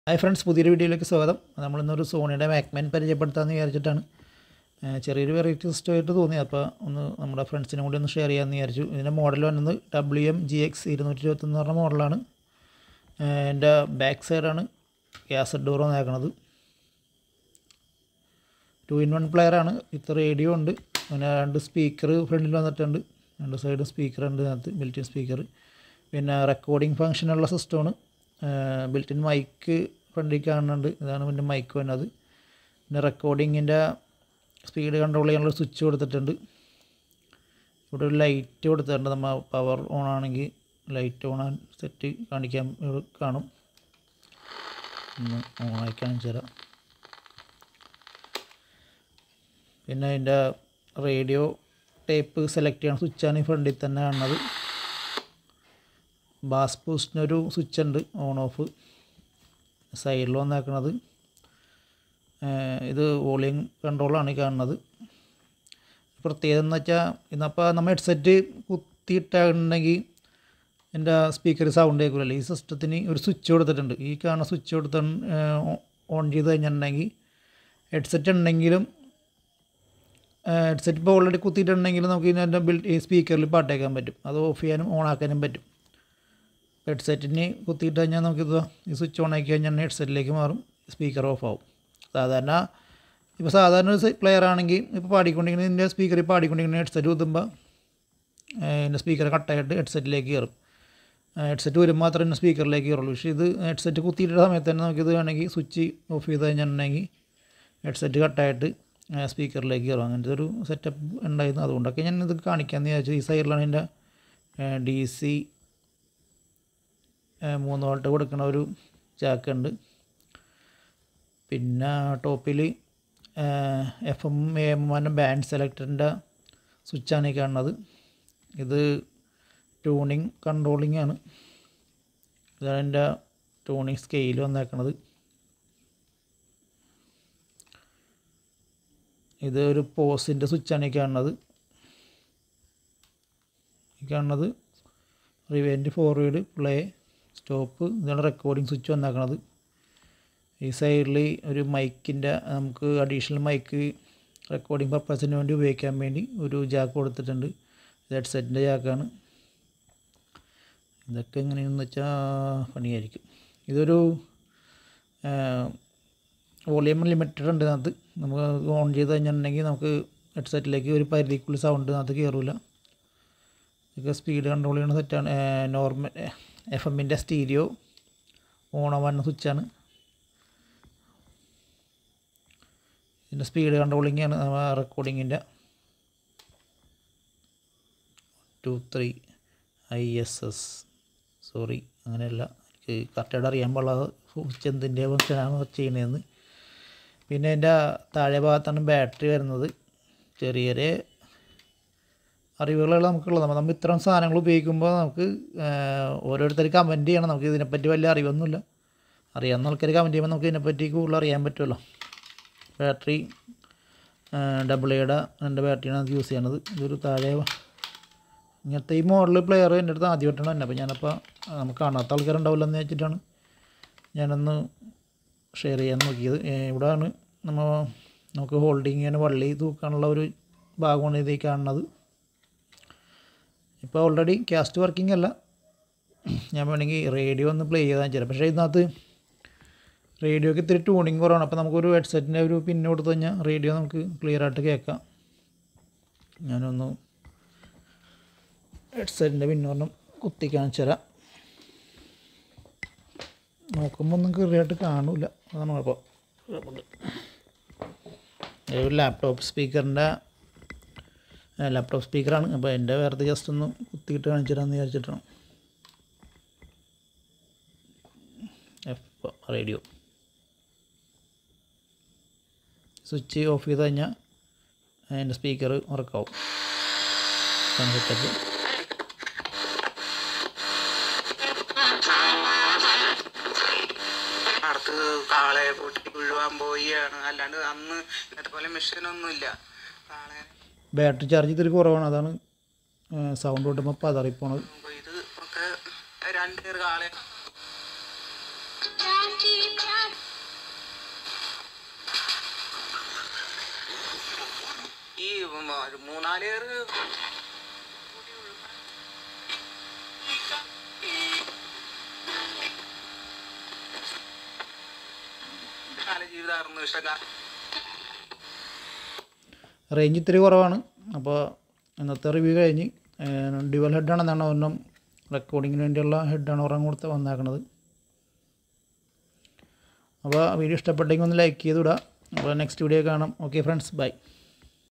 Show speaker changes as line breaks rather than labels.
hi friends പുതിയൊരു വീഡിയോയിലേക്ക് സ്വാഗതം നമ്മളിന്നൊരു സോണിയുടെ മാക്മാൻ പരിചയപ്പെടുത്താമെന്ന് വിചാരിച്ചിട്ടാണ് ഏഹ് ചെറിയൊരു വെറൈറ്റി സിസ്റ്റമായിട്ട് തോന്നി അപ്പോൾ ഒന്ന് നമ്മുടെ ഫ്രണ്ട്സിനും കൂടി ഒന്ന് ഷെയർ ചെയ്യാമെന്ന് വിചാരിച്ചു ഇതിൻ്റെ മോഡൽ വന്നത് ഡബ്ല്യു എം ജി എക്സ് ഇരുന്നൂറ്റി ഇരുപത്തൊന്ന് പറഞ്ഞ മോഡലാണ് ഏഹ് എൻ്റെ ബാക്ക് സൈഡാണ് ഗ്യാസ് ഡോർ വന്നേക്കണത് ടു ഇൻ വൺ പ്ലെയറാണ് ഇത്ര റേഡിയോ ഉണ്ട് പിന്നെ രണ്ട് സ്പീക്കർ ഫ്രണ്ടിൽ വന്നിട്ടുണ്ട് രണ്ട് സൈഡ് സ്പീക്കർ ഉണ്ട് അതിനകത്ത് ബിൽറ്റിൻ സ്പീക്കർ പിന്നെ റെക്കോർഡിംഗ് ഫങ്ഷനുള്ള സിസ്റ്റമാണ് ബിൽറ്റിൻ മൈക്ക് ഫ്രണ്ടിൽ കാണുന്നുണ്ട് ഇതാണ് പിന്നെ മൈക്ക് വരുന്നത് പിന്നെ റെക്കോർഡിങ്ങിൻ്റെ സ്പീഡ് കൺട്രോൾ ചെയ്യാനുള്ള സ്വിച്ച് കൊടുത്തിട്ടുണ്ട് ഇവിടെ ഒരു ലൈറ്റ് കൊടുത്തിട്ടുണ്ട് നമ്മൾ പവർ ഓൺ ആണെങ്കിൽ ലൈറ്റ് ഓൺ ആൻ സെറ്റ് കാണിക്കാൻ ഇവിടെ കാണും ഒന്ന് ഓണാക്കി കാണിച്ചു തരാം പിന്നെ അതിൻ്റെ റേഡിയോ ടേപ്പ് സെലക്ട് ചെയ്യണം സ്വിച്ചാണ് ഈ ഫ്രണ്ടിൽ തന്നെ കാണുന്നത് ബാസ് ബൂസ്റ്റിനൊരു സ്വിച്ച് ഉണ്ട് ഓൺ ഓഫ് സൈഡിൽ വന്നേക്കണത് ഇത് വോളിയം കൺട്രോളാണ് ഈ കാണുന്നത് പ്രത്യേകത എന്ന് വെച്ചാൽ ഇന്നപ്പോൾ നമ്മൾ ഹെഡ്സെറ്റ് കുത്തിയിട്ടുണ്ടെങ്കിൽ എൻ്റെ സ്പീക്കർ സൗണ്ട് കേൾക്കില്ല ഈ സിസ്റ്റത്തിന് ഒരു സ്വിച്ച് കൊടുത്തിട്ടുണ്ട് ഈ കാണുന്ന സ്വിച്ച് കൊടുത്ത് ഓൺ ചെയ്ത് കഴിഞ്ഞിട്ടുണ്ടെങ്കിൽ ഹെഡ്സെറ്റ് ഉണ്ടെങ്കിലും ഹെഡ്സെറ്റ് ഇപ്പോൾ ഓൾറെഡി കുത്തിയിട്ടുണ്ടെങ്കിൽ നമുക്ക് ഇതിൻ്റെ ബിൽ ഈ സ്പീക്കറിൽ പാട്ടേക്കാൻ പറ്റും അത് ഓഫ് ചെയ്യാനും ഓൺ ആക്കാനും പറ്റും ഹെഡ്സെറ്റിന് കുത്തിയിട്ട് കഴിഞ്ഞാൽ നമുക്കിത് ഈ സ്വിച്ച് ഓൺ ആക്കി കഴിഞ്ഞാൽ ഹെഡ്സെറ്റിലേക്ക് മാറും സ്പീക്കർ ഓഫ് ആവും സാധാരണ ഇപ്പോൾ സാധാരണ ഒരു പ്ലെയർ ആണെങ്കിൽ ഇപ്പോൾ പാടിക്കൊണ്ടിരിക്കുന്ന ഇതിൻ്റെ സ്പീക്കറിൽ പാടിക്കൊണ്ടിരിക്കുന്ന ഹെഡ്സെറ്റ് കുത്തുമ്പോൾ ഇതിൻ്റെ സ്പീക്കർ കട്ടായിട്ട് ഹെഡ്സെറ്റിലേക്ക് കയറും ഹെഡ്സെറ്റ് വരുമ്പോൾ മാത്രമേ ഇതിൻ്റെ സ്പീക്കറിലേക്ക് കയറുള്ളൂ പക്ഷേ ഇത് ഹെഡ്സെറ്റ് കുത്തിയിട്ട സമയത്ത് തന്നെ നമുക്കിത് വേണമെങ്കിൽ സ്വിച്ച് ഓഫ് ചെയ്ത് കഴിഞ്ഞിട്ടുണ്ടെങ്കിൽ ഹെഡ്സെറ്റ് കട്ടായിട്ട് സ്പീക്കറിലേക്ക് കയറും അങ്ങനത്തെ ഒരു സെറ്റപ്പ് ഉണ്ടായിരുന്നു അതുകൊണ്ടൊക്കെ ഞാൻ ഇത് കാണിക്കാമെന്ന് വിചാരിച്ചു ഈ സൈഡിലാണ് എൻ്റെ ഡി സി മൂന്ന് വോൾട്ട് കൊടുക്കുന്ന ഒരു ജാക്ക് ഉണ്ട് പിന്നെ ടോപ്പിൽ F M A M one band സെലക്ടറിൻ്റെ സ്വിച്ചാണ് ഈ കാണുന്നത് ഇത് ട്യൂണിങ് കൺട്രോളിംഗ് ആണ് ഇതാണ് എൻ്റെ ട്യൂണിങ് സ്കെയിൽ വന്നേക്കണത് ഇത് ഒരു പോസിൻ്റെ സ്വിച്ചാണ് ഈ കാണുന്നത് ഈ കാണുന്നത് റിവെൻറ്റ് ഫോർവേഡ് പ്ലേ സ്റ്റോപ്പ് ഇതാണ് റെക്കോർഡിംഗ് സ്വിച്ച് വന്നേക്കണത് ഈ സൈഡിൽ ഒരു മൈക്കിൻ്റെ നമുക്ക് അഡീഷണൽ മൈക്ക് റെക്കോർഡിംഗ് പർപ്പസിന് വേണ്ടി ഉപയോഗിക്കാൻ വേണ്ടി ഒരു ജാക്ക് കൊടുത്തിട്ടുണ്ട് ഇത് ഹെഡ്സെറ്റിൻ്റെ ജാക്കാണ് ഇതൊക്കെ എങ്ങനെയാണെന്ന് വെച്ചാൽ പണിയായിരിക്കും ഇതൊരു വോളിയം ലിമിറ്റഡ് ഉണ്ട് അതിനകത്ത് നമുക്ക് ഓൺ ചെയ്ത് കഴിഞ്ഞിട്ടുണ്ടെങ്കിൽ നമുക്ക് ഹെഡ്സെറ്റിലേക്ക് ഒരു പരിധിക്കുള്ളിൽ സൗണ്ട് അതിനകത്ത് കയറില്ല ഇതൊക്കെ സ്പീഡ് കൺട്രോൾ ചെയ്യുന്ന സെറ്റാണ് നോർമൽ എഫ് എമ്മിൻ്റെ സ്റ്റീരിയോ ഓൺ ആവാനുള്ള സ്വിച്ചാണ് ഇതിൻ്റെ സ്പീഡ് കൺട്രോളിംഗ് ആണ് റെക്കോർഡിങ്ങിൻ്റെ two three I S S sorry അങ്ങനെയല്ല എനിക്ക് കറക്റ്റായിട്ട് അറിയാൻ പാടില്ല സ്വിച്ച് എന്തിൻ്റെ ഫംഗ്ഷനാണ് ചെയ്യണതെന്ന് പിന്നെ എൻ്റെ താഴെ ഭാഗത്താണ് ബാറ്ററി വരുന്നത് ചെറിയ ചെറിയ അറിവുകളാണ് നമുക്കുള്ളത് നമ്മൾ നമ്മൾ ഇത്തരം സാധനങ്ങൾ ഉപയോഗിക്കുമ്പോൾ നമുക്ക് ഓരോരുത്തർ കമൻറ്റ് ചെയ്യണം നമുക്ക് ഇതിനെപ്പറ്റി വലിയ അറിവൊന്നുമില്ല അറിയാവുന്ന ആൾക്കാർ കമൻറ്റ് ചെയ്യുമ്പോൾ നമുക്ക് ഇതിനെപ്പറ്റി കൂടുതൽ അറിയാൻ പറ്റുമല്ലോ ബാറ്ററി ഡബിൾ എയുടെ രണ്ട് ബാറ്ററിയാണ് അത് യൂസ് ചെയ്യണത് ഇതൊരു താഴെ ഇങ്ങനത്തെ ഈ മോഡൽ പ്ലെയർ എൻ്റെ അടുത്ത് ആദ്യമായിട്ടാണ് തന്നെ അപ്പോൾ ഞാനപ്പോൾ നമുക്ക് കാണാത്ത ആൾക്കാരുണ്ടാവില്ല എന്ന് വെച്ചിട്ടാണ് ഞാനൊന്ന് ഷെയർ ചെയ്യാൻ നോക്കിയത് ഇവിടെയാണ് നമ്മൾ നമുക്ക് ഹോൾഡിങ് ചെയ്യാൻ വള്ളി തൂക്കാനുള്ള ഒരു ഭാഗമാണ് ഇതിൽ കാണുന്നത് ഇപ്പോൾ ഓൾറെഡി കാസ്റ്റ് വർക്കിംഗ് അല്ല ഞാൻ വേണമെങ്കിൽ റേഡിയോ ഒന്ന് പ്ലേ ചെയ്താൽ ചില പക്ഷേ ഇതിനകത്ത് റേഡിയോക്ക് ഇത്തിരി ട്യൂണിങ് കുറവാണ് അപ്പോൾ നമുക്കൊരു ഹെഡ്സെറ്റിൻ്റെ ഒരു പിന്ന് കൊടുത്തു കഴിഞ്ഞാൽ റേഡിയോ നമുക്ക് ക്ലിയർ ആയിട്ട് കേൾക്കാം ഞാനൊന്ന് ഹെഡ്സെറ്റിൻ്റെ പിന്നൊരെണ്ണം കുത്തി കാണിച്ചു തരാം നോക്കുമ്പോൾ ഒന്നും ക്ലിയറായിട്ട് കാണില്ല അതാണ് കുഴപ്പം ഒരു ലാപ്ടോപ്പ് സ്പീക്കറിൻ്റെ ലാപ്ടോപ്പ് സ്പീക്കറാണ് അപ്പോൾ എൻ്റെ വേറെ ജസ്റ്റ് ഒന്ന് കുത്തിയിട്ട് കാണിച്ചു തരാമെന്ന് വിചാരിച്ചിട്ടാണ് എഫ് റേഡിയോ സ്വിച്ച് ഓഫ് ചെയ്ത് കഴിഞ്ഞാൽ അതിൻ്റെ സ്പീക്കർ ഉറക്കാവും സെറ്റപ്പ്
അടുത്ത് കാളെ പൊട്ടി വീഴുവാൻ പോയാണ് അല്ലാണ്ട് അന്ന് ഇന്നത്തെ പോലെ മെഷീനൊന്നുമില്ല കാളെ
ബാറ്ററി ചാർജ് ഇത്തിരി കുറവാണ് അതാണ് സൗണ്ട് കിട്ടുമ്പോൾ പതറിപ്പോണത്
ഇത് ഒക്കെ രണ്ട് പേര് കാളെ
प्यासी प्यासी
ഈ ഉം, ഒരു മൂന്നാലേറ് കാല ജീവിതമായിരുന്നു ഇഷ്ടക്കാർ
റേഞ്ച് ഇത്തിരി കുറവാണ് അപ്പോൾ ഇന്നത്തെ റിവ്യൂ കഴിഞ്ഞ് ഡ്യുവൽ ഹെഡാണെന്നാണ് ഒരെണ്ണം റെക്കോർഡിങ്ങിന് വേണ്ടിയുള്ള ഹെഡാണ് ഒരെണ്ണം കൊടുത്ത് വന്നേക്കണത് അപ്പോൾ വീഡിയോ ഇഷ്ടപ്പെട്ടെങ്കിൽ ഒന്ന് ലൈക്ക് ചെയ്ത് വിടുക അപ്പോൾ നെക്സ്റ്റ് വീഡിയോ കാണാം ഓക്കെ ഫ്രണ്ട്സ് ബൈ